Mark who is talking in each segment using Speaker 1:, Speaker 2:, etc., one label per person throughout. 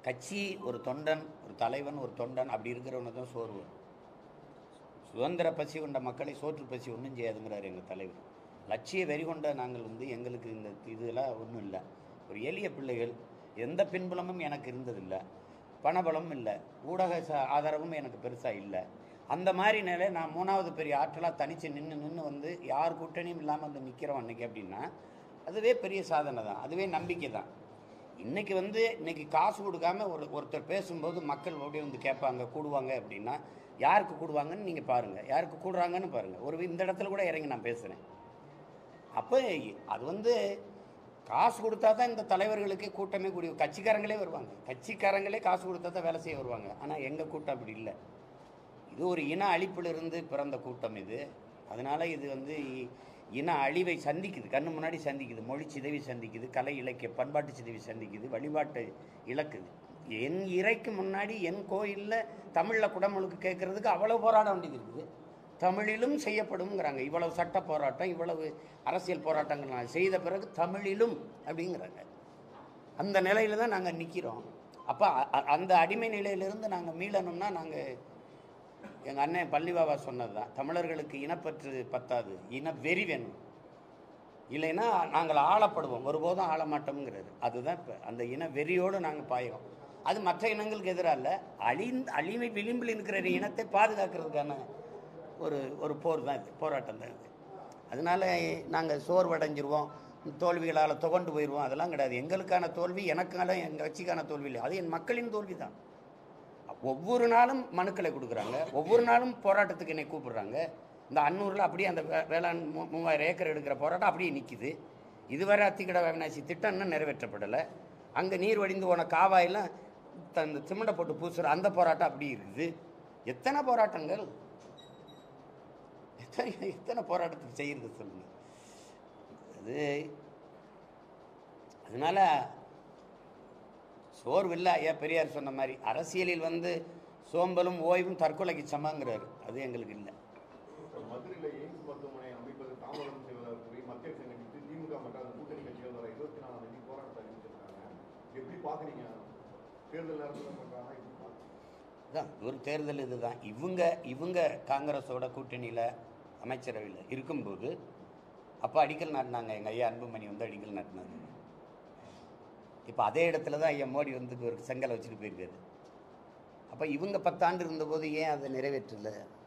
Speaker 1: கட்சி ஒரு தொண்டன் ஒரு தலைவன் ஒரு தொண்டன் அப்படி இருக்கிறவன தான் சோறு வரும் சுதந்திர பசி கொண்ட மக்களை சோற்று பசி ஒன்றும் செய்யாதுங்கிறார் எங்கள் தலைவர் லட்சிய வெறி கொண்ட நாங்கள் வந்து எங்களுக்கு இந்த இதெல்லாம் ஒன்றும் இல்லை ஒரு எளிய பிள்ளைகள் எந்த பின்புலமும் எனக்கு இருந்ததில்லை பணபலமும் இல்லை ஊடக ச- ஆதரவும் எனக்கு பெருசாக இல்லை அந்த மாதிரி நிலை நான் மூணாவது பெரிய ஆற்றலாக தனித்து நின்று நின்று வந்து யார் கூட்டணியும் இல்லாமல் வந்து நிற்கிறோம் அன்னைக்கு அப்படின்னா அதுவே பெரிய சாதனை தான் அதுவே நம்பிக்கை தான் இன்னைக்கு வந்து இன்னைக்கு காசு கொடுக்காம ஒரு ஒருத்தர் பேசும்போது மக்கள் அப்படியே வந்து கேட்பாங்க கூடுவாங்க அப்படின்னா யாருக்கு கூடுவாங்கன்னு நீங்கள் பாருங்கள் யாருக்கு கூடுறாங்கன்னு பாருங்கள் ஒரு இந்த இடத்துல கூட இறங்கி நான் பேசுகிறேன் அப்போ அது வந்து காசு கொடுத்தா தான் இந்த தலைவர்களுக்கே கூட்டமே கூடி கட்சிக்காரங்களே வருவாங்க கட்சிக்காரங்களே காசு கொடுத்தா தான் வேலை செய்ய வருவாங்க ஆனால் எங்கள் கூட்டம் அப்படி இல்லை இது ஒரு இன அழிப்பிலிருந்து பிறந்த கூட்டம் இது அதனால இது வந்து இ- இன அழிவை சந்திக்குது கண்ணு முன்னாடி சந்திக்குது மொழி சிதைவை சந்திக்குது கலை இலக்கிய பண்பாட்டு சிதைவை சந்திக்குது வழிபாட்டை இழக்குது என் இறைக்கு முன்னாடி என் கோயிலில் தமிழில் குடமுழுக்கு கேட்கறதுக்கு அவ்வளோ போராட வேண்டியது இருக்குது தமிழிலும் செய்யப்படும்ங்கிறாங்க இவ்வளவு சட்ட போராட்டம் இவ்வளவு அரசியல் போராட்டங்கள் நான் செய்த பிறகு தமிழிலும் அப்படிங்கிறாங்க அந்த நிலையில தான் நாங்கள் நிற்கிறோம் அப்போ அந்த அடிமை நிலையிலிருந்து நாங்கள் மீளணும்னா நாங்கள் எங்கள் அண்ணன் பள்ளிபாபா சொன்னது தான் தமிழர்களுக்கு இனப்பற்று பத்தாது இன வெறி வேணும் இல்லைன்னா நாங்கள் ஆளப்படுவோம் ஒருபோதும் ஆள மாட்டோம்ங்கிறது அதுதான் இப்போ அந்த இன வெறியோடு நாங்கள் பாயிரோம் அது மற்ற இனங்களுக்கு எதிராக இல்லை அழிந்து அழிவை விளிம்பில் இருக்கிற இனத்தை பாதுகாக்கிறதுக்கான ஒரு ஒரு போர் தான் இது போராட்டம் தான் இது அதனால நாங்கள் சோர்வடைஞ்சிருவோம் தோல்விகளால் துவண்டு போயிடுவோம் அதெல்லாம் கிடையாது எங்களுக்கான தோல்வி எனக்கான எங்கள் கட்சிக்கான தோல்வி இல்லை அது என் மக்களின் தோல்வி தான் ஒவ்வொரு நாளும் மனுக்களை கொடுக்குறாங்க ஒவ்வொரு நாளும் போராட்டத்துக்கு என்னை கூப்பிடுறாங்க இந்த அன்னூரில் அப்படியே அந்த வே- வேளாண் மூ- மூவாயிரம் ஏக்கர் எடுக்கிற போராட்டம் அப்படியே நிற்கிது இதுவரை அத்திக்கட அவினாசி திட்டம் இன்னும் நிறைவேற்றப்படலை அங்கே நீர் வடிந்து போன காவாயெல்லாம் தன் சிமெண்டை போட்டு பூசுகிற அந்த போராட்டம் அப்படி இருக்குது எத்தனை போராட்டங்கள் எத்தனை எத்தனை போராட்டத்துக்கு செய்கிறது சொல்லுங்க அது அதனால சோர்வில்லை ஐயா பெரியார் சொன்ன மாதிரி அரசியலில் வந்து சோம்பலும் ஓய்வும் தற்கொலைக்கு சமங்கிறாரு அது எங்களுக்கு இல்லை
Speaker 2: மதுரையில் எய்ம்ஸ் மருத்துவமனை அமைப்பது தாமதம் செய்வதாக கூறி மத்திய அரசை கண்டித்து திமுக மற்றும் அந்த கூட்டணி கட்சிகள் வர இருபத்தி நாலாம் தேதி போராட்டத்தை அறிவிச்சிருக்காங்க எப்படி பாக்குறீங்க தேர்தல் நேரத்தில் பண்றாங்க எப்படி பாக்குறீங்க
Speaker 1: அதான் ஒரு தேர்தல் இதுதான் இவங்க இவங்க காங்கிரஸோட கூட்டணியில் அமைச்சரவையில் இருக்கும்போது அப்போ அடிக்கல் நாட்டினாங்க எங்கள் ஐயா அன்புமணி வந்து அடிக்கல் நாட்டினாங்க இப்போ அதே இடத்துல தான் ஐயா மோடி வந்து ஒரு செங்கலை வச்சுட்டு போயிருக்காரு அப்போ இவங்க பத்தாண்டு இருந்தபோது ஏன் அதை நிறைவேற்றல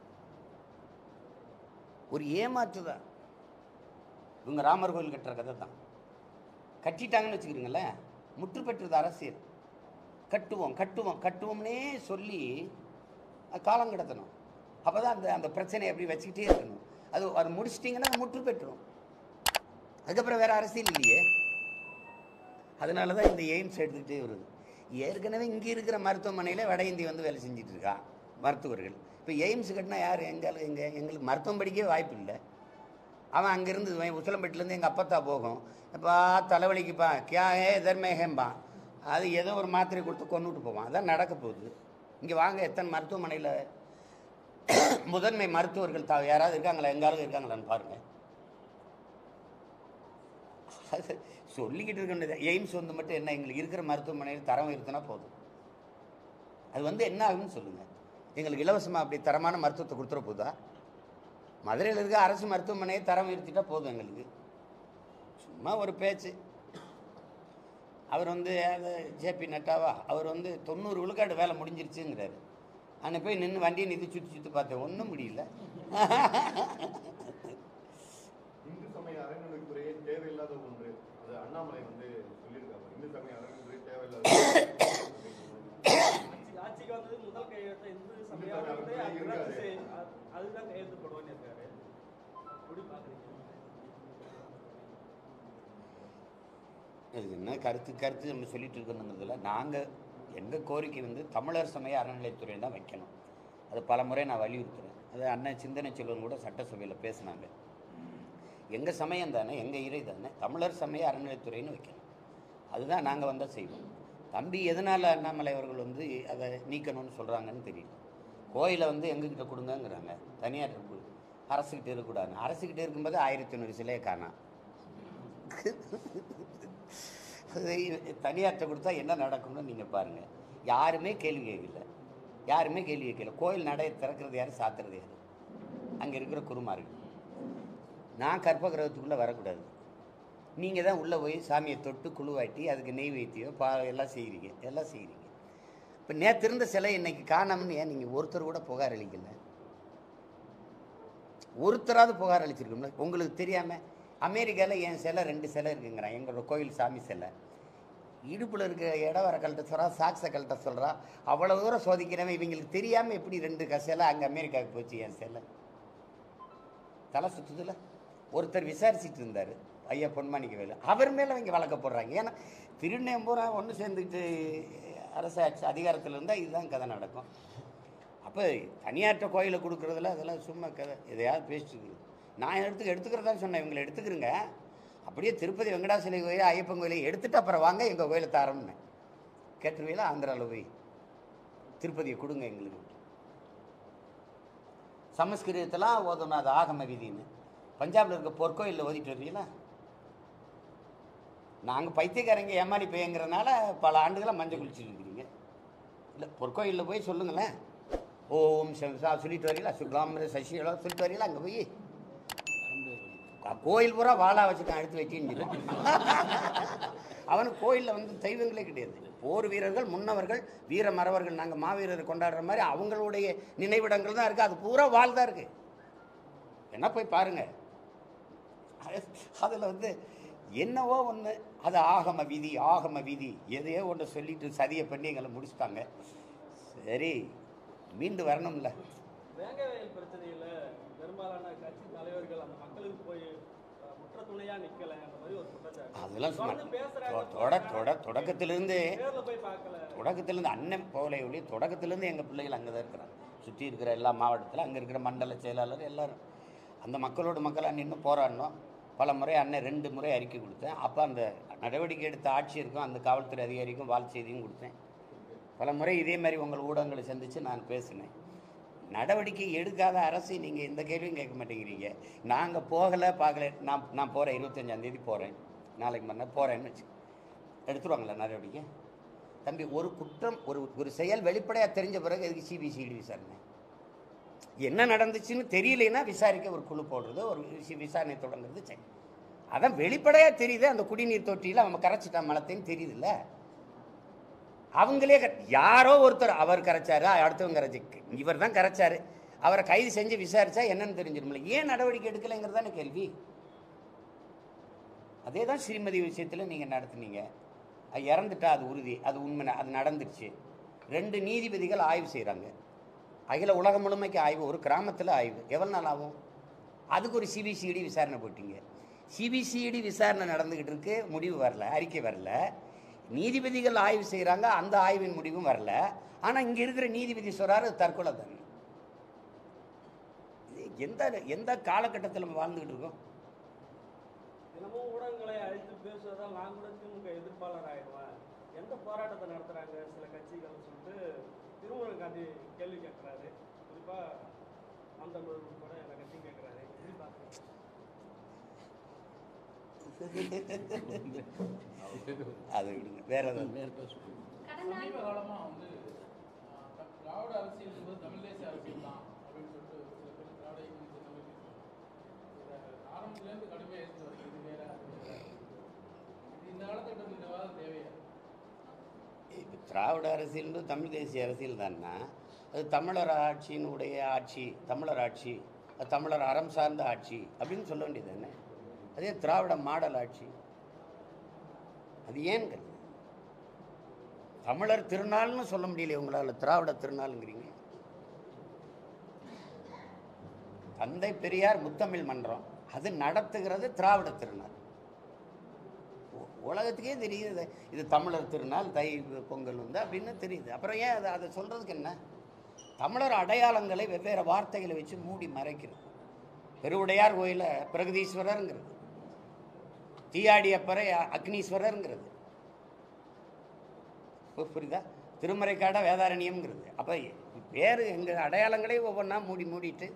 Speaker 1: ஒரு ஏமாற்று தான் இவங்க ராமர் கோயில் கட்டுற கதை தான் கட்டிட்டாங்கன்னு வச்சுக்கிறீங்களேன் முற்று பெற்றது அரசியல் கட்டுவோம் கட்டுவோம் கட்டுவோம்னே சொல்லி அது காலம் கிடத்தணும் அப்போ தான் அந்த அந்த பிரச்சனையை அப்படி வச்சுக்கிட்டே இருக்கணும் அது அது முடிச்சிட்டிங்கன்னா அது முற்று பெற்றுரும் அதுக்கப்புறம் வேற அரசியல் இல்லையே அதனால தான் இந்த எய்ம்ஸ் எடுத்துக்கிட்டே வருது ஏற்கனவே இங்கே இருக்கிற மருத்துவமனையில் வட இந்திய வந்து வேலை செஞ்சுட்டு இருக்கா மருத்துவர்கள் இப்போ எய்ம்ஸ் கட்டினா யார் எங்கள் எங்கே எங்களுக்கு மருத்துவம் படிக்கவே வாய்ப்பு இல்லை அவன் அங்கேருந்து உசிலம்பட்டிலேருந்து எங்கள் அப்பத்தா போகும் இப்போ தலைவலிக்குப்பா கியா ஏ தர்மேகம்பான் அது ஏதோ ஒரு மாத்திரை கொடுத்து கொண்டுட்டு போவான் அதான் நடக்க போகுது இங்கே வாங்க எத்தனை மருத்துவமனையில் முதன்மை மருத்துவர்கள் தா யாராவது இருக்காங்களா எங்காலும் இருக்காங்களான்னு பாருங்கள் அது சொல்லிக்கிட்டு இருக்க வேண்டியது எய்ம்ஸ் வந்து மட்டும் என்ன எங்களுக்கு இருக்கிற மருத்துவமனையில் தரம் உயர்த்தினா போதும் அது வந்து என்ன ஆகும்னு சொல்லுங்கள் எங்களுக்கு இலவசமாக அப்படி தரமான மருத்துவத்தை கொடுத்துட போதா மதுரையில் இருக்க அரசு மருத்துவமனையை தரம் உயர்த்திட்டா போதும் எங்களுக்கு சும்மா ஒரு பேச்சு அவர் வந்து அது ஜேபி நட்டாவா அவர் வந்து தொண்ணூறு விழுக்காடு வேலை முடிஞ்சிருச்சுங்கிறாரு அங்கே போய் நின்று வண்டியை நிதி சுற்றி சுற்றி பார்த்தேன் ஒன்றும் முடியல
Speaker 2: இந்து சமய அறநிலைத்துறையே தேவையில்லாத ஒன்று அது அண்ணாமலை வந்து சொல்லியிருக்காங்க இந்து சமய அறநிலைத்துறை தேவையில்லாத
Speaker 3: ஆட்சி- ஆட்சிக்கு வந்தது முதல் கையெழுத்து இந்து சமய அறநிலையத்தை அது ரத்து செய்- அது- அதுதான் கையெழுத்து போடுவேன்னு இருக்காரு எப்படி பாக்குறீங்க
Speaker 1: இது என்ன கருத்து கருத்து நம்ம சொல்லிட்டு இருக்கணுங்கிறதுல நாங்கள் எங்கள் கோரிக்கை வந்து தமிழர் சமய அறநிலைத்துறை தான் வைக்கணும் அது பல முறை நான் வலியுறுத்துறேன் அது அண்ணன் சிந்தனை செல்வன் கூட சட்டசபையில் பேசினாங்க எங்கள் சமயம் தானே எங்கள் இறை தானே தமிழர் சமய அறநிலைத்துறைன்னு வைக்கணும் அதுதான் நாங்கள் வந்தால் செய்வோம் தம்பி எதனால் அண்ணாமலை அவர்கள் வந்து அதை நீக்கணும்னு சொல்கிறாங்கன்னு தெரியல கோயிலை வந்து எங்ககிட்ட கொடுங்கங்கிறாங்க தனியார் இருக்கு அரசுக்கிட்ட இருக்கக்கூடாது அரசுக்கிட்ட இருக்கும்போது ஆயிரத்தி ஐநூறு சிலையை காணாம் அது தனியார்ட்ட கொடுத்தா என்ன நடக்கும்னு நீங்கள் பாருங்கள் யாருமே கேள்வி கேட்கல யாருமே கேள்வி கேட்கல கோயில் நடைய திறக்கிறது யார் சாத்துறது யார் அங்கே இருக்கிற குருமார்கள் நான் கற்பகிரகத்துக்குள்ளே வரக்கூடாது நீங்கள் தான் உள்ளே போய் சாமியை தொட்டு குழுவாட்டி அதுக்கு நெய் வைத்தியம் பா எல்லாம் செய்கிறீங்க எல்லாம் செய்கிறீங்க இப்போ நேற்று இருந்த சிலை இன்னைக்கு காணோம்னு ஏன் நீங்கள் ஒருத்தர் கூட புகார் அளிக்கல ஒருத்தராவது புகார் அளிச்சிருக்கோம்ல உங்களுக்கு தெரியாமல் அமெரிக்காவில் என் சிலை ரெண்டு சிலை இருக்குங்கிறான் எங்களோட கோயில் சாமி சிலை இடுப்பில் இருக்கிற இடம் வர கழட்ட சொல்கிறா சாக்ஸை கழட்ட சொல்கிறா அவ்வளோ தூரம் சோதிக்கிறவன் இவங்களுக்கு தெரியாமல் எப்படி ரெண்டு க சிலை அங்கே அமெரிக்காவுக்கு போச்சு என் சிலை தலை சுற்றுதுல ஒருத்தர் விசாரிச்சுட்டு இருந்தார் ஐயா பொன்மாணிக்க வேலு அவர் மேலே அவங்க வழக்க போடுறாங்க ஏன்னா திருநெம்பூரா ஒன்று சேர்ந்துக்கிட்டு அரசு ஆட்சி அதிகாரத்தில் இருந்தால் இதுதான் கதை நடக்கும் அப்போ தனியார்ட்ட கோயிலை கொடுக்குறதுல அதெல்லாம் சும்மா கதை எதையாவது பேசிட்டு இருக்குது நான் எடுத்து எடுத்துக்கிறதா சொன்னேன் இவங்களை எடுத்துக்கிறங்க அப்படியே திருப்பதி வெங்கடாசலி கோயில் ஐயப்பன் கோயிலை எடுத்துட்டு அப்புறம் வாங்க எங்கள் கோயிலை தாரோம்னு கேட்டுருவீங்களா ஆந்திராவில் போய் திருப்பதியை கொடுங்க எங்களுக்கு சமஸ்கிருதத்தெல்லாம் ஓதணும் அது ஆகம விதின்னு பஞ்சாபில் இருக்க பொற்கோயிலில் ஓதிட்டு வருவீங்களா நாங்கள் பைத்தியக்காரங்க ஏமாறி போயங்கிறனால பல ஆண்டுகளாக மஞ்சள் குளிச்சுட்டு இருக்கிறீங்க இல்லை பொற்கோயிலில் போய் சொல்லுங்களேன் ஓம் ச- சா- சொல்லிட்டு வரீங்களா சுக்லாமர சசிகலா சொல்லிட்டு வரீங்களா அங்கே போய் க- கோயில் பூரா வாழா வச்சுட்டான் எடுத்து வச்சின்னு அவனுக்கு கோயிலில் வந்து தெய்வங்களே கிடையாது போர் வீரர்கள் முன்னவர்கள் வீர மறவர்கள் நாங்கள் மாவீரர் கொண்டாடுற மாதிரி அவங்களுடைய நினைவிடங்கள் தான் இருக்குது அது பூரா வாழ் தான் இருக்குது என்ன போய் பாருங்க அதில் வந்து என்னவோ ஒன்று அது ஆகம விதி ஆகம விதி எதையோ ஒன்று சொல்லிட்டு சதியை பண்ணி எங்களை முடிச்சுட்டாங்க சரி மீண்டு வரணும்ல
Speaker 3: வேங்க வயல் பிரச்சனையில பெரும்பாலான கட்சி தலைவர்கள் அந்த மக்களுக்கு போய் அஹ், முற்ற துணையா நிக்கல அந்த மாதிரி ஒரு குற்றச்சாட்டு
Speaker 1: அதெல்லாம் சும்மா
Speaker 3: தொடர்ந்து பேசுறாங்க,
Speaker 1: தொ- தொட தொட தொடக்கத்திலிருந்து
Speaker 3: நேர்ல போய் பார்க்கல
Speaker 1: தொடக்கத்திலேருந்து அண்ணன் போகலை ஒளி தொடக்கத்திலேருந்து எங்கள் பிள்ளைகள் அங்கே தான் இருக்கிறாங்க சுற்றி இருக்கிற எல்லா மாவட்டத்தில் அங்கே இருக்கிற மண்டல செயலாளர் எல்லாரும் அந்த மக்களோட மக்களாக நின்று போராடினோம் பல முறை அண்ணன் ரெண்டு முறை அறிக்கை கொடுத்தேன் அப்போ அந்த நடவடிக்கை எடுத்த ஆட்சியருக்கும் அந்த காவல்துறை அதிகாரிக்கும் வாழ் செய்தியும் கொடுத்தேன் பல முறை இதே மாதிரி உங்கள் ஊடகங்களை சந்தித்து நான் பேசினேன் நடவடிக்கை எடுக்காத அரசு நீங்கள் எந்த கேள்வியும் கேட்க மாட்டேங்கிறீங்க நாங்கள் போகலை பார்க்கல நான் நான் போகிறேன் இருபத்தஞ்சாந்தேதி போகிறேன் நாளைக்கு மறுநாள் போகிறேன்னு வச்சு எடுத்துருவாங்களா நடவடிக்கை தம்பி ஒரு குற்றம் ஒரு ஒரு செயல் வெளிப்படையாக தெரிஞ்ச பிறகு எதுக்கு சிபிசிஐடி விசாரணை என்ன நடந்துச்சுன்னு தெரியலைன்னா விசாரிக்க ஒரு குழு போடுறது ஒரு வி- விசாரணை தொடங்குறது சரி அதான் வெளிப்படையாக தெரியுது அந்த குடிநீர் தொட்டியில் அவன் கரைச்சிட்டான் மலத்தைன்னு தெரியுதுல்ல அவங்களே கர- யாரோ ஒருத்தர் அவர் கரைச்சாரு அடுத்தவங்க கரைச்சி இவர் தான் கரைச்சாரு அவரை கைது செஞ்சு விசாரிச்சா என்னன்னு தெரிஞ்சிருமில்ல ஏன் நடவடிக்கை எடுக்கலைங்கிறது தானே கேள்வி அதே தான் ஸ்ரீமதி விஷயத்தில் நீங்கள் நடத்துனீங்க அது இறந்துட்டா அது உறுதி அது உண்மை அது நடந்துருச்சு ரெண்டு நீதிபதிகள் ஆய்வு செய்கிறாங்க அகில உலகம் முழுமைக்கு ஆய்வு ஒரு கிராமத்தில் ஆய்வு எவ்வளோ நாள் ஆகும் அதுக்கு ஒரு சிபிசிஐடி விசாரணை போட்டீங்க சிபிசிஐடி விசாரணை நடந்துக்கிட்டு இருக்கு முடிவு வரல அறிக்கை வரல நீதிபதிகள் ஆய்வு செய்கிறாங்க அந்த ஆய்வின் முடிவும் வரல ஆனால் இங்கே இருக்கிற நீதிபதி சொல்கிறாரு தற்கொலை தானே இது எந்த எந்த காலகட்டத்தில் நம்ம வாழ்ந்துக்கிட்டு இருக்கோம்
Speaker 3: தினமும் ஊடகங்களை அழைத்து பேசுவதால் நான் கூட திமுக எதிர்ப்பாளர் ஆயிடுவேன் எந்த போராட்டத்தை நடத்துறாங்க சில கட்சிகள் சொல்லிட்டு திருமுருகன் காந்தி கேள்வி கேட்கிறாரு குறிப்பா நாம் தமிழர் கூட எல்லா கட்சியும் கேட்கிறாரு எப்படி பார்க்குறீங்க
Speaker 1: அது விடுங்க வேற ஏதாவது
Speaker 4: கடந்த ஆண்டு
Speaker 5: சமீப காலமா வந்து ஆஹ், த- திராவிட அரசியல் என்பது தமிழ் தேசிய அரசியல் தான் அப்படின்னு சொல்லிட்டு சில பேர் திராவிட இயக்கம் இந்த தமிழ் தேசியம். இதை ஆரம்பத்திலேருந்து கடுமையாக எடுத்து வருது இது வேற அது வேற. இது இந்த காலகட்டத்தில் இந்த வாதம் தேவையா
Speaker 1: இப்போ திராவிட அரசியல் தமிழ் தேசிய அரசியல் தான்னா அது தமிழர் ஆட்சியினுடைய ஆட்சி தமிழர் ஆட்சி அது தமிழர் அறம் சார்ந்த ஆட்சி அப்படின்னு சொல்ல வேண்டியது தானே அதே திராவிட மாடல் ஆட்சி அது ஏன்கிறது தமிழர் திருநாள்னு சொல்ல முடியல உங்களால் திராவிட திருநாளுங்கிறீங்க தந்தை பெரியார் முத்தமிழ் மன்றம் அது நடத்துகிறது திராவிட திருநாள் உ- உலகத்துக்கே தெரியுது இது- இது தமிழர் திருநாள் தை பொங்கல் வந்து அப்படின்னு தெரியுது அப்புறம் ஏன் அதை அதை சொல்கிறதுக்கு என்ன தமிழர் அடையாளங்களை வெவ்வேறு வார்த்தைகளை வச்சு மூடி மறைக்கிறது பெருவுடையார் கோயில பிரகதீஸ்வரருங்கிறது தீயாடியப்பறை அ- அக்னீஸ்வரருங்கிறது பு- புரியுதா திருமறைக்காட வேதாரண்யம்ங்கிறது அப்போ வேறு எங்கள் அடையாளங்களே ஒவ்வொன்றா மூடி மூடிட்டு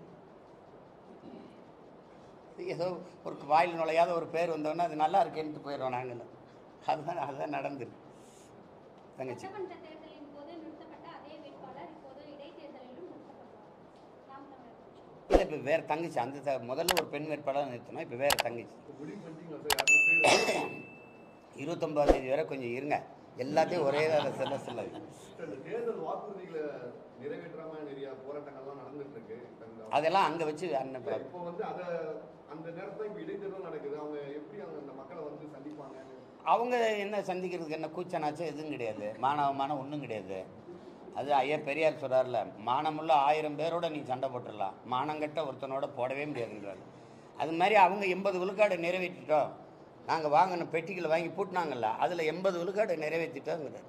Speaker 1: ஏதோ ஒரு வாயில் நுழையாத ஒரு பேர் வந்தோன்னே அது நல்லா இருக்கேன்ட்டு போயிடுவோம் நாங்களும் அதுதான் அதுதான் நடந்துருக்கு தங்கச்சி
Speaker 4: சட்டமன்ற தேர்தலின் போது நிறுத்தப்பட்ட அதே வேட்பாளர் இப்போது இடைத்தேர்தலிலும் நிறுத்தப்பட்டார் நாம் தமிழர் கட்சி
Speaker 1: இல்லை இப்போ வேறு தங்கச்சி அந்த த- முதல்ல ஒரு பெண் வேட்பாளர் நிறுத்தணும் இப்போ வேறு தங்கச்சி
Speaker 2: இப்போ முடிவு பண்ணிட்டீங்களா சார் யாருக்கும் பேர்
Speaker 1: இருபத்தொம்பதாம் தேதி வரை கொஞ்சம் இருங்க எல்லாத்தையும் ஒரே அதை சொல்ல சொல்லாது
Speaker 2: சார், இந்த தேர்தல் வாக்குறுதிகளை நிறைவேற்றாம நிறைய போராட்டங்கள்லாம் நடந்துட்டு இருக்கு இந்த-
Speaker 1: அதெல்லாம் அங்கே வச்சு அண்ணன்
Speaker 2: இல்ல, இப்போ வந்து அத அந்த நேரத்துல இப்ப இடைத்தேர்தல் நடக்குது அவங்க எப்படி அவங்க அந்த மக்களை வந்து சந்திப்பாங்க
Speaker 1: அவங்க என்ன சந்திக்கிறதுக்கு என்ன கூச்சனாச்சும் எதுவும் கிடையாது மானவமானம் ஒன்றும் கிடையாது அது ஐயா பெரியார் சொல்கிறார்ல மானமுள்ள ஆயிரம் பேரோட நீ சண்டை போட்டுடலாம் மானங்கட்ட ஒருத்தனோட போடவே முடியாதுன்றாரு அது மாதிரி அவங்க எண்பது விழுக்காடு நிறைவேற்றிட்டோம் நாங்கள் வாங்கின பெட்டிகளை வாங்கி பூட்டினாங்கல்ல அதில் எண்பது விழுக்காடு நிறைவேற்றிட்டோங்கிறார்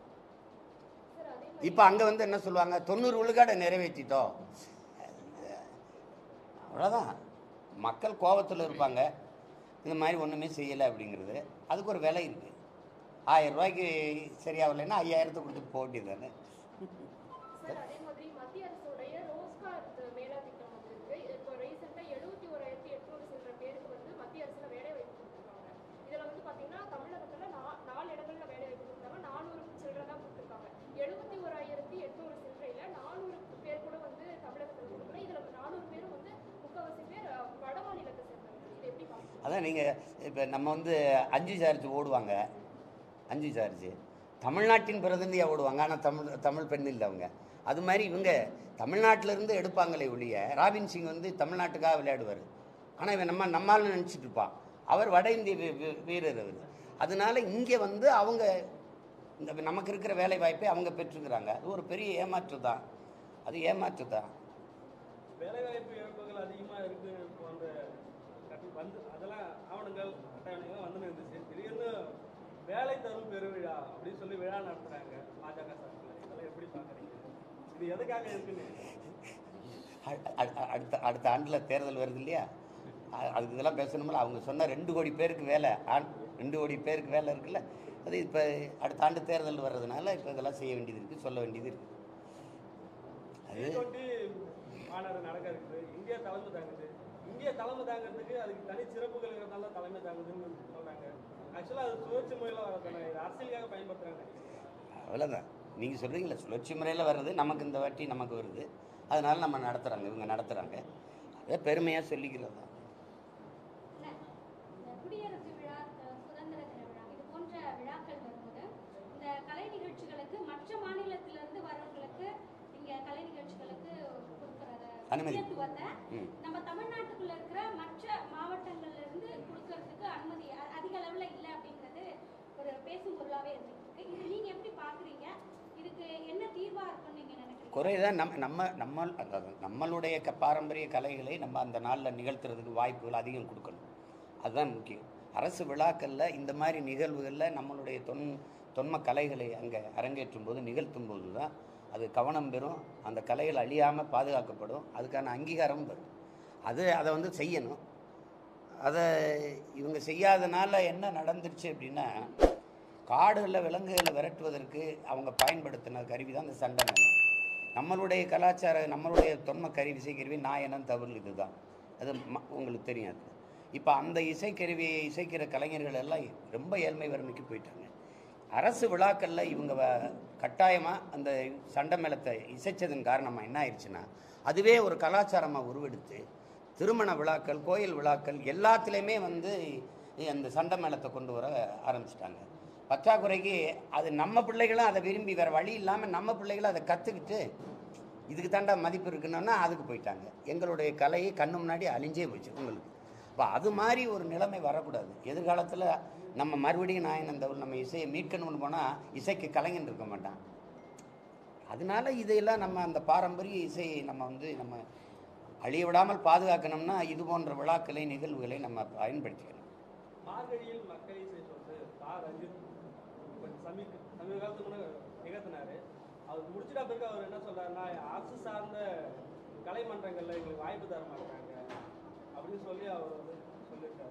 Speaker 1: இப்போ அங்கே வந்து என்ன சொல்லுவாங்க தொண்ணூறு விழுக்காடை நிறைவேற்றிட்டோம் அவ்வளோதான் மக்கள் கோபத்தில் இருப்பாங்க இந்த மாதிரி ஒன்றுமே செய்யலை அப்படிங்கிறது அதுக்கு ஒரு விலை இருக்குது ஆயிரம் ரூபாய்க்கு சரியாகலைன்னா ஐயாயிரத்தை கொடுத்து போட்டி தானே
Speaker 6: சார் அதே மாதிரி மத்திய அரசுடைய ரோஸ்கார் மேலா திட்டம் வந்து இருக்கு இப்போ ரீசெண்டா எழுபத்தி ஓராயிரத்தி எட்நூறு சில்லற பேருக்கு வந்து மத்திய அரசுல வேலை வாய்ப்பு கொடுத்துருக்காங்க இதுல வந்து பாத்தீங்கன்னா தமிழகத்துல நா- நாலு இடங்கள்ல வேலை வாய்ப்பு கொடுத்தாங்க நானூறு சில்லற தான் கொடுத்துருக்காங்க எழுபத்தி ஓராயிரத்தி எட்நூறு சில்லறையில நானூறு பேர் கூட வந்து தமிழகத்துல கொடுக்கல இதுல நானூறு பேரும் வந்து முக்கால்வாசி பேர் அஹ், வட மாநிலத்தை சேர்ந்தவங்க இது எப்படி பாக்குறீங்க
Speaker 1: அதான் நீங்கள் இப்போ நம்ம வந்து அஞ்சு சார்ஜ் ஓடுவாங்க அஞ்சு சார்ஜ் தமிழ்நாட்டின் பிரதிநிதியாக ஓடுவாங்க ஆனால் தமிழ் தமிழ் பெண் இல்லை அவங்க அது மாதிரி இவங்க தமிழ்நாட்டுல இருந்து எடுப்பாங்களே ஒழிய ராபின் சிங் வந்து தமிழ்நாட்டுக்காக விளையாடுவார் ஆனால் இவன் நம்ம நம்மால் நினச்சிட்டு இருப்பான் அவர் வட இந்திய வீ- வீ- வீரர் அவர் அதனால இங்கே வந்து அவங்க இந்த நமக்கு இருக்கிற வேலை வாய்ப்பை அவங்க பெற்றுக்கிறாங்க அது ஒரு பெரிய ஏமாற்று தான் அது ஏமாற்று தான்
Speaker 3: வேலைவாய்ப்பு இழப்புகள் அதிகமாக இருக்கு போன்ற கட்டி வந்து அதெல்லாம் ஆவணங்கள் அட்டவணைகள் வந்து இருந்துச்சு திடீர்னு வேலை தரும் பெருவிழா அப்படின்னு சொல்லி விழா நடத்துறாங்க பாஜக சார்பில் இதெல்லாம் எப்படி பார்க்குறீங்க இது எதுக்காக இருக்குன்னு
Speaker 1: அ- அ- அடுத்த அடுத்த ஆண்டில் தேர்தல் வருது இல்லையா அ- அதுக்கு இதெல்லாம் பேசணும்ல அவங்க சொன்ன ரெண்டு கோடி பேருக்கு வேலை ஆண் ரெண்டு கோடி பேருக்கு வேலை இருக்குல்ல அது இப்போ அடுத்த ஆண்டு தேர்தல் வர்றதுனால இப்போ இதெல்லாம் செய்ய வேண்டியது இருக்குது சொல்ல வேண்டியது இருக்குது அது
Speaker 3: டி டுவெண்ட்டி மாநாடு நடக்க இருக்குது இந்தியா தலைமை தாங்குது இந்தியா தலைமை தாங்கிறதுக்கு அதுக்கு தனி சிறப்புகள் இருக்கிறதால தான் தலைமை தாங்குதுன்னு சொல்றாங்க ஆக்சுவலாக அது சுழற்சி முறையில் வரதானே இது அரசியலுக்காக பயன்படுத்துறாங்க
Speaker 1: அவ்வளோதான் நீங்கள் சொல்கிறீங்களே சுழற்சி முறையில் வர்றது நமக்கு இந்த வாட்டி நமக்கு வருது அதனால நம்ம நடத்துகிறாங்க இவங்க நடத்துகிறாங்க அதை பெருமையாக சொல்லிக்கிறது தான்
Speaker 4: இல்ல, இந்த குடியரசு விழா அஹ், சுதந்திர தின விழா இது போன்ற விழாக்கள் வரும்போது இந்த கலை நிகழ்ச்சிகளுக்கு மற்ற மாநிலத்திலிருந்து வரவங்களுக்கு இங்க கலை நிகழ்ச்சிகளுக்கு கொடுக்கற
Speaker 1: அனுமதி.
Speaker 4: முக்கியத்துவத்தை
Speaker 1: ம்
Speaker 4: நம்ம தமிழ்நாட்டுக்குள்ள இருக்கிற மற்ற மாவட்டங்கள்ல இருந்து கொடுக்கறதுக்கு அனுமதி அ- அதிக அளவுல இல்லை அப்படிங்கிறது ஒரு பேசும் பொருளாவே இருந்துட்டு இருக்கு இது நீங்க எப்படி பாக்குறீங்க இதுக்கு என்ன தீர்வா இருக்கும்னு நீங்க நினைக்கிறீங்க
Speaker 1: குறைதான் நம்ம நம்ம நம்ம அதாவது நம்மளுடைய க பாரம்பரிய கலைகளை நம்ம அந்த நாளில் நிகழ்த்துறதுக்கு வாய்ப்புகள் அதிகம் கொடுக்கணும் அதுதான் முக்கியம் அரசு விழாக்களில் இந்த மாதிரி நிகழ்வுகளில் நம்மளுடைய தொன் தொன்ம கலைகளை அங்கே அரங்கேற்றும் போது நிகழ்த்தும் போது தான் அது கவனம் பெறும் அந்த கலைகள் அழியாமல் பாதுகாக்கப்படும் அதுக்கான அங்கீகாரம் வரும் அது அதை வந்து செய்யணும் அதை இவங்க செய்யாதனால என்ன நடந்துருச்சு அப்படின்னா காடுகளில் விலங்குகளை விரட்டுவதற்கு அவங்க பயன்படுத்தின கருவி தான் இந்த சண்டை மேளம் நம்மளுடைய கலாச்சார நம்மளுடைய தொன்ம கருவி இசைக்கருவி நாயனம் தவிர இதுதான் அது ம- உங்களுக்கு தெரியும் அது இப்போ அந்த இசைக்கருவியை இசைக்கிற கலைஞர்கள் எல்லாம் ரொம்ப ஏழ்மை வறுமைக்கு போயிட்டாங்க அரசு விழாக்களில் இவங்க கட்டாயமாக அந்த சண்டை மேளத்தை இசைச்சதன் காரணமாக என்ன ஆயிடுச்சுன்னா அதுவே ஒரு கலாச்சாரமாக உருவெடுத்து திருமண விழாக்கள் கோயில் விழாக்கள் எல்லாத்துலேயுமே வந்து அந்த சண்டை மேளத்தை கொண்டு வர ஆரம்பிச்சிட்டாங்க பற்றாக்குறைக்கு அது நம்ம பிள்ளைகளும் அதை விரும்பி வேறு வழி இல்லாமல் நம்ம பிள்ளைகளும் அதை கற்றுக்கிட்டு இதுக்கு தாண்டா மதிப்பு இருக்குன்னா அதுக்கு போயிட்டாங்க எங்களுடைய கலையை கண்ணு முன்னாடி அழிஞ்சே போச்சு உங்களுக்கு அப்போ அது மாதிரி ஒரு நிலைமை வரக்கூடாது எதிர்காலத்தில் நம்ம மறுபடியும் நாயனந்தவர் நம்ம இசையை மீட்கணும்னு போனால் இசைக்கு கலைஞன் இருக்க மாட்டான் அதனால இதையெல்லாம் நம்ம அந்த பாரம்பரிய இசையை நம்ம வந்து நம்ம அழிய விடாமல் பாதுகாக்கணும்னா இது போன்ற விழாக்களை நிகழ்வுகளை நம்ம பயன்படுத்திக்கணும்
Speaker 3: மார்கழியில் மக்கள் இசை சொல்லிட்டு பா ரஞ்சித் கொஞ்சம் சமீப சமீப காலத்துக்கு முன்னாடி நிகழ்த்தினாரு அவர் முடிச்சிட்ட பிறகு அவர் என்ன சொல்றாருன்னா அரசு சார்ந்த கலைமன்றங்கள்ல எங்களுக்கு வாய்ப்பு தர மாட்டாங்க அப்படின்னு சொல்லி அவர் வந்து சொல்லியிருக்காரு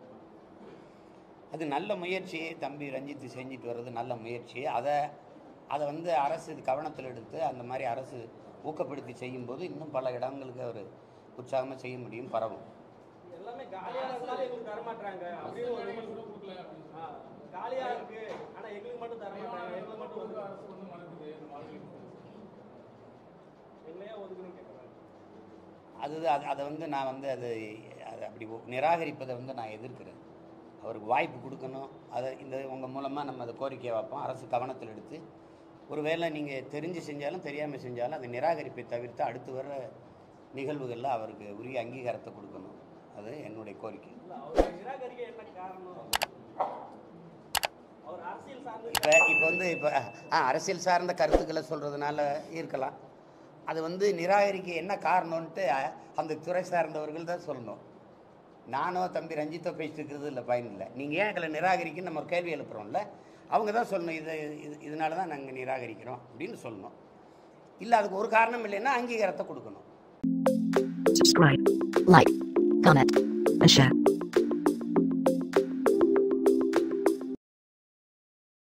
Speaker 1: அது நல்ல முயற்சி தம்பி ரஞ்சித் செஞ்சுட்டு வர்றது நல்ல முயற்சி அதை அதை வந்து அரசு இது கவனத்தில் எடுத்து அந்த மாதிரி அரசு ஊக்கப்படுத்தி செய்யும்போது இன்னும் பல இடங்களுக்கு அவர் உற்சாகமாக செய்ய முடியும் பரவும்
Speaker 3: எல்லாமே காலியான இருந்தாலும் எங்களுக்கு தர மாட்டாங்க அப்படின்னு ஒரு
Speaker 5: கூட
Speaker 3: விமர்சனம்
Speaker 5: கொடுக்கல அப்படின்னு
Speaker 3: ஆ, காலியா இருக்கு ஆனா எங்களுக்கு மட்டும் தர மாட்டாங்க எங்களுக்கு மட்டும்
Speaker 5: ஒதுக்க
Speaker 3: ஒதுக்கு
Speaker 5: அரசு வந்து மறுக்குது இந்த மாதிரி
Speaker 3: எங்களையா ஒதுக்குன்னு கேட்குறாங்க
Speaker 1: அது அது அதை வந்து நான் வந்து அது அது அப்படி ஒ- நிராகரிப்பதை வந்து நான் எதிர்க்கிறேன் அவருக்கு வாய்ப்பு கொடுக்கணும் அதை இந்த உங்கள் மூலமாக நம்ம அதை கோரிக்கையை வைப்போம் அரசு கவனத்தில் எடுத்து ஒருவேளை நீங்கள் தெரிஞ்சு செஞ்சாலும் தெரியாமல் செஞ்சாலும் அதை நிராகரிப்பை தவிர்த்து அடுத்து வர நிகழ்வுகளில் அவருக்கு உரிய அங்கீகாரத்தை கொடுக்கணும் அது என்னுடைய கோரிக்கை
Speaker 3: இல்ல அவர் நிராகரிக்க என்ன காரணம் அவர் அரசியல் சார்ந்து
Speaker 1: இப்போ இப்போ வந்து இப்போ ஆ அரசியல் சார்ந்த கருத்துக்களை சொல்கிறதுனால இருக்கலாம் அது வந்து நிராகரிக்க என்ன காரணம்ன்ட்டு அ- அந்த துறை சார்ந்தவர்கள் தான் சொல்லணும் நானோ தம்பி ரஞ்சித்தோ பேசிட்டு இருக்கிறது இல்லை பயன் இல்லை நீங்கள் ஏன் எங்களை நிராகரிக்கன்னு நம்ம ஒரு கேள்வி எழுப்புறோம்ல அவங்க தான் சொல்லணும் இதை இது இதனால தான் நாங்கள் நிராகரிக்கிறோம் அப்படின்னு சொல்லணும் இல்லை அதுக்கு ஒரு காரணம் இல்லைன்னா அங்கீகாரத்தை கொடுக்கணும்
Speaker 7: subscribe, like, comment, and share.